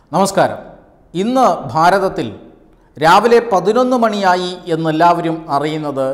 നമസ്കാരം ഇന്ന് ഭാരതത്തിൽ രാവിലെ പതിനൊന്ന് മണിയായി എന്നെല്ലാവരും അറിയുന്നത്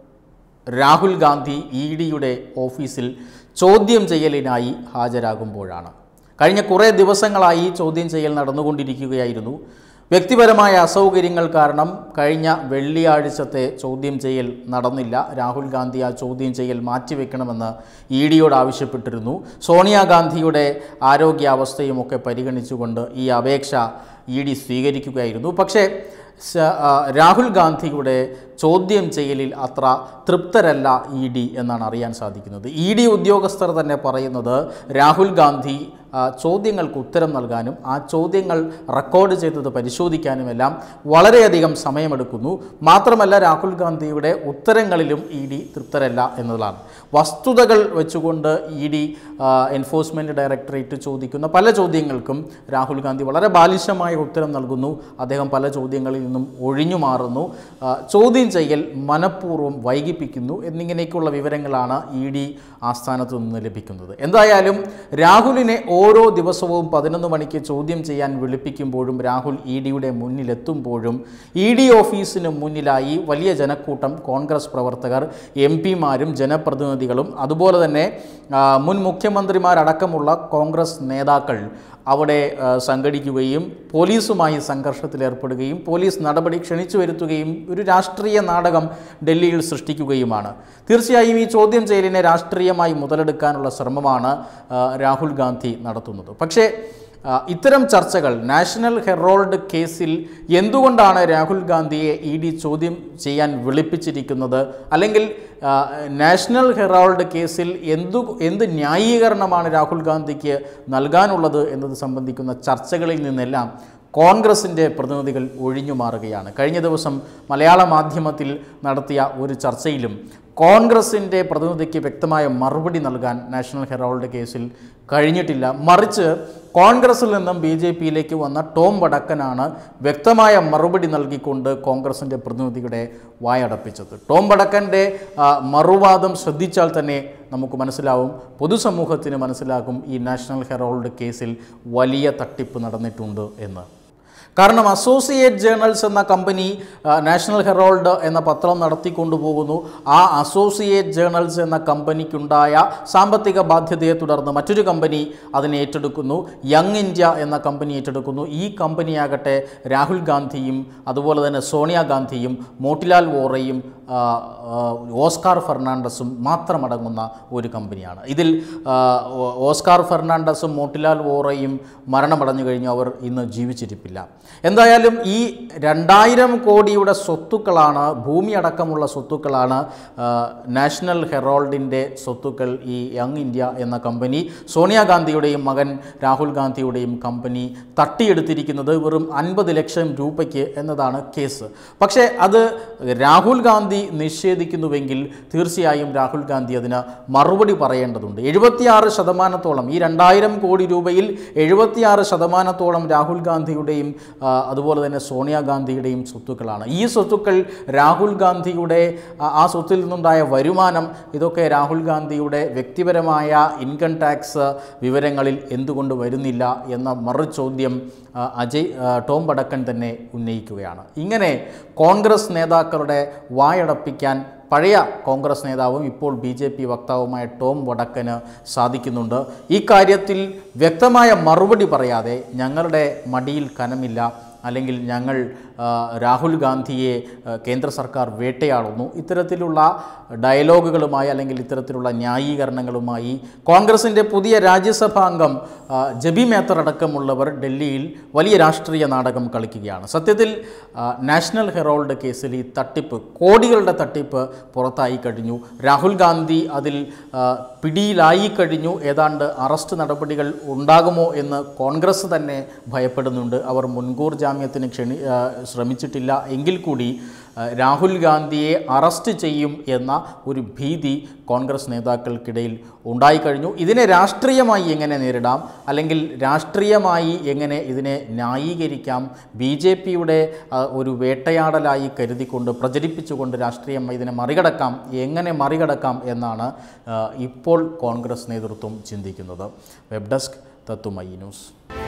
രാഹുൽ ഗാന്ധി ഇ ഡിയുടെ ഓഫീസിൽ ചോദ്യം ചെയ്യലിനായി ഹാജരാകുമ്പോഴാണ് കഴിഞ്ഞ കുറേ ദിവസങ്ങളായി ചോദ്യം ചെയ്യൽ നടന്നുകൊണ്ടിരിക്കുകയായിരുന്നു വ്യക്തിപരമായ അസൗകര്യങ്ങൾ കാരണം കഴിഞ്ഞ വെള്ളിയാഴ്ചത്തെ ചോദ്യം ചെയ്യൽ നടന്നില്ല രാഹുൽ ഗാന്ധി ആ ചോദ്യം ചെയ്യൽ മാറ്റിവെക്കണമെന്ന് ഇ ഡിയോട് ആവശ്യപ്പെട്ടിരുന്നു സോണിയാഗാന്ധിയുടെ ആരോഗ്യാവസ്ഥയുമൊക്കെ പരിഗണിച്ചുകൊണ്ട് ഈ അപേക്ഷ ഇ ഡി സ്വീകരിക്കുകയായിരുന്നു പക്ഷേ സ- ആ, രാഹുൽ ഗാന്ധിയുടെ ചോദ്യം ചെയ്യലിൽ അത്ര തൃപ്തരല്ല ഇ ഡി എന്നാണ് അറിയാൻ സാധിക്കുന്നത് ഇ ഡി ഉദ്യോഗസ്ഥർ തന്നെ പറയുന്നത് രാഹുൽ ഗാന്ധി ആ, ചോദ്യങ്ങൾക്ക് ഉത്തരം നൽകാനും ആ ചോദ്യങ്ങൾ റെക്കോർഡ് ചെയ്തത് പരിശോധിക്കാനുമെല്ലാം വളരെയധികം സമയമെടുക്കുന്നു മാത്രമല്ല രാഹുൽ ഗാന്ധിയുടെ ഉത്തരങ്ങളിലും ഇ ഡി തൃപ്തരല്ല എന്നതാണ് വസ്തുതകൾ വെച്ചുകൊണ്ട് ഇ ഡി എൻഫോഴ്സ്മെൻറ്റ് ഡയറക്ടറേറ്റ് ചോദിക്കുന്ന പല ചോദ്യങ്ങൾക്കും രാഹുൽ ഗാന്ധി വളരെ ബാലിശമായ ഉത്തരം നൽകുന്നു അദ്ദേഹം പല ചോദ്യങ്ങളിൽ നിന്നും ഒഴിഞ്ഞു മാറുന്നു ആ, ചോദ്യം ചെയ്യൽ മനഃപൂർവ്വം വൈകിപ്പിക്കുന്നു എന്നിങ്ങനെയൊക്കെയുള്ള വിവരങ്ങളാണ് ഇ ഡി ആസ്ഥാനത്ത് നിന്ന് ലഭിക്കുന്നത് എന്തായാലും രാഹുലിനെ ഓരോ ദിവസവും പതിനൊന്ന് മണിക്ക് ചോദ്യം ചെയ്യാൻ വിളിപ്പിക്കുമ്പോഴും രാഹുൽ ഇ ഡിയുടെ മുന്നിലെത്തുമ്പോഴും ഇ ഡി ഓഫീസിന് മുന്നിലായി വലിയ ജനക്കൂട്ടം കോൺഗ്രസ് പ്രവർത്തകർ എം പിമാരും ജനപ്രതിനിധികളും അതുപോലെ തന്നെ ആ, മുൻ മുഖ്യമന്ത്രിമാരടക്കമുള്ള കോൺഗ്രസ് നേതാക്കൾ അവിടെ ആ, സംഘടിക്കുകയും പോലീസുമായി സംഘർഷത്തിലേർപ്പെടുകയും പോലീസ് നടപടി ക്ഷണിച്ചു വരുത്തുകയും ഒരു രാഷ്ട്രീയ നാടകം ഡൽഹിയിൽ സൃഷ്ടിക്കുകയുമാണ് തീർച്ചയായും ഈ ചോദ്യം ചെയ്യലിനെ രാഷ്ട്രീയമായി മുതലെടുക്കാനുള്ള ശ്രമമാണ് ആ, രാഹുൽ ഗാന്ധി നടത്തുന്നത് പക്ഷേ ആ, ഇത്തരം ചർച്ചകൾ നാഷണൽ ഹെറോൾഡ് കേസിൽ എന്തുകൊണ്ടാണ് രാഹുൽ ഗാന്ധിയെ ഇ ഡി ചോദ്യം ചെയ്യാൻ വിളിപ്പിച്ചിരിക്കുന്നത് അല്ലെങ്കിൽ ആ, നാഷണൽ ഹെറാൾഡ് കേസിൽ എന്തു എന്ത് ന്യായീകരണമാണ് രാഹുൽ ഗാന്ധിക്ക് നൽകാനുള്ളത് എന്നത് സംബന്ധിക്കുന്ന ചർച്ചകളിൽ നിന്നെല്ലാം കോൺഗ്രസിൻ്റെ പ്രതിനിധികൾ ഒഴിഞ്ഞു മാറുകയാണ് കഴിഞ്ഞ ദിവസം മലയാള മാധ്യമത്തിൽ നടത്തിയ ഒരു ചർച്ചയിലും കോൺഗ്രസിൻ്റെ പ്രതിനിധിക്ക് വ്യക്തമായ മറുപടി നൽകാൻ നാഷണൽ ഹെറാൾഡ് കേസിൽ കഴിഞ്ഞിട്ടില്ല മറിച്ച് കോൺഗ്രസിൽ നിന്നും ബി ജെ പിയിലേക്ക് വന്ന ടോം വടക്കനാണ് വ്യക്തമായ മറുപടി നൽകിക്കൊണ്ട് കോൺഗ്രസിൻ്റെ പ്രതിനിധിയുടെ വായടപ്പിച്ചത് ടോം വടക്കൻ്റെ ആ, മറുവാദം ശ്രദ്ധിച്ചാൽ തന്നെ നമുക്ക് മനസ്സിലാവും പൊതുസമൂഹത്തിന് മനസ്സിലാകും ഈ നാഷണൽ ഹെറാൾഡ് കേസിൽ വലിയ തട്ടിപ്പ് നടന്നിട്ടുണ്ട് എന്ന് കാരണം അസോസിയേറ്റ് ജേർണൽസ് എന്ന കമ്പനി ആ, നാഷണൽ ഹെറോൾഡ് എന്ന പത്രം നടത്തിക്കൊണ്ടുപോകുന്നു ആ അസോസിയേറ്റ് ജേർണൽസ് എന്ന കമ്പനിക്കുണ്ടായ സാമ്പത്തിക ബാധ്യതയെ തുടർന്ന് മറ്റൊരു കമ്പനി അതിനെ ഏറ്റെടുക്കുന്നു യങ് ഇന്ത്യ എന്ന കമ്പനി ഏറ്റെടുക്കുന്നു ഈ കമ്പനിയാകട്ടെ രാഹുൽ ഗാന്ധിയും അതുപോലെ തന്നെ സോണിയാഗാന്ധിയും മോട്ടിലാൽ വോറയും ആ, ആ, ഓസ്കാർ ഫെർണാണ്ടസും മാത്രമടങ്ങുന്ന ഒരു കമ്പനിയാണ് ഇതിൽ ആ, ഓ- ഓസ്കാർ ഫെർണാണ്ടസും മോട്ടിലാൽ വോറയും മരണമടഞ്ഞു കഴിഞ്ഞു അവർ ഇന്ന് ജീവിച്ചിരിപ്പില്ല എന്തായാലും ഈ രണ്ടായിരം കോടിയുടെ സ്വത്തുക്കളാണ് ഭൂമി അടക്കമുള്ള സ്വത്തുക്കളാണ് ആ, നാഷണൽ ഹെറോൾഡിൻ്റെ സ്വത്തുക്കൾ ഈ യങ് ഇന്ത്യ എന്ന കമ്പനി സോണിയാഗാന്ധിയുടെയും മകൻ രാഹുൽ ഗാന്ധിയുടെയും കമ്പനി തട്ടിയെടുത്തിരിക്കുന്നത് വെറും അൻപത് ലക്ഷം രൂപയ്ക്ക് എന്നതാണ് കേസ് പക്ഷേ അത് രാഹുൽ ഗാന്ധി നിഷേധിക്കുന്നുവെങ്കിൽ തീർച്ചയായും രാഹുൽ ഗാന്ധി അതിന് മറുപടി പറയേണ്ടതുണ്ട് എഴുപത്തിയാറ് ശതമാനത്തോളം ഈ രണ്ടായിരം കോടി രൂപയിൽ എഴുപത്തിയാറ് ശതമാനത്തോളം രാഹുൽ ഗാന്ധിയുടെയും ആ, അതുപോലെ തന്നെ സോണിയാഗാന്ധിയുടെയും സ്വത്തുക്കളാണ് ഈ സ്വത്തുക്കൾ രാഹുൽ ഗാന്ധിയുടെ ആ- ആ സ്വത്തിൽ നിന്നുണ്ടായ വരുമാനം ഇതൊക്കെ രാഹുൽ ഗാന്ധിയുടെ വ്യക്തിപരമായ ഇൻകം ടാക്സ് വിവരങ്ങളിൽ എന്തുകൊണ്ട് വരുന്നില്ല എന്ന മറു ചോദ്യം ആ, അജയ് ആ, ടോം വടക്കൻ തന്നെ ഉന്നയിക്കുകയാണ് ഇങ്ങനെ കോൺഗ്രസ് നേതാക്കളുടെ വായടപ്പിക്കാൻ പഴയ കോൺഗ്രസ് നേതാവും ഇപ്പോൾ ബി ജെ പി വക്താവുമായ ടോം വടക്കന് സാധിക്കുന്നുണ്ട് ഈ കാര്യത്തിൽ വ്യക്തമായ മറുപടി പറയാതെ ഞങ്ങളുടെ മടിയിൽ കനമില്ല അല്ലെങ്കിൽ ഞങ്ങൾ ആ, രാഹുൽ ഗാന്ധിയെ ആ, കേന്ദ്ര സർക്കാർ വേട്ടയാടുന്നു ഇത്തരത്തിലുള്ള ഡയലോഗുകളുമായി അല്ലെങ്കിൽ ഇത്തരത്തിലുള്ള ന്യായീകരണങ്ങളുമായി കോൺഗ്രസിൻ്റെ പുതിയ രാജ്യസഭാ അംഗം ആ, ജബി മേത്തർ അടക്കമുള്ളവർ ഡൽഹിയിൽ വലിയ രാഷ്ട്രീയ നാടകം കളിക്കുകയാണ് സത്യത്തിൽ ആ, നാഷണൽ ഹെറോൾഡ് കേസിൽ ഈ തട്ടിപ്പ് കോടികളുടെ തട്ടിപ്പ് പുറത്തായി കഴിഞ്ഞു രാഹുൽ ഗാന്ധി അതിൽ ആ, പിടിയിലായി കഴിഞ്ഞു ഏതാണ്ട് അറസ്റ്റ് നടപടികൾ ഉണ്ടാകുമോ എന്ന് കോൺഗ്രസ് തന്നെ ഭയപ്പെടുന്നുണ്ട് അവർ മുൻകൂർ ജാമ്യത്തിന് ക്ഷണി ആ, ശ്രമിച്ചിട്ടില്ല എങ്കിൽ കൂടി ആ, രാഹുൽ ഗാന്ധിയെ അറസ്റ്റ് ചെയ്യും എന്ന ഒരു ഭീതി കോൺഗ്രസ് നേതാക്കൾക്കിടയിൽ ഉണ്ടായിക്കഴിഞ്ഞു ഇതിനെ രാഷ്ട്രീയമായി എങ്ങനെ നേരിടാം അല്ലെങ്കിൽ രാഷ്ട്രീയമായി എങ്ങനെ ഇതിനെ ന്യായീകരിക്കാം ബി ജെ പിയുടെ ഒരു വേട്ടയാടലായി കരുതിക്കൊണ്ട് പ്രചരിപ്പിച്ചുകൊണ്ട് രാഷ്ട്രീയമായി ഇതിനെ മറികടക്കാം എങ്ങനെ മറികടക്കാം എന്നാണ് ആ, ഇപ്പോൾ കോൺഗ്രസ് നേതൃത്വം ചിന്തിക്കുന്നത് വെബ് ഡെസ്ക് തത്തുമൈ ന്യൂസ്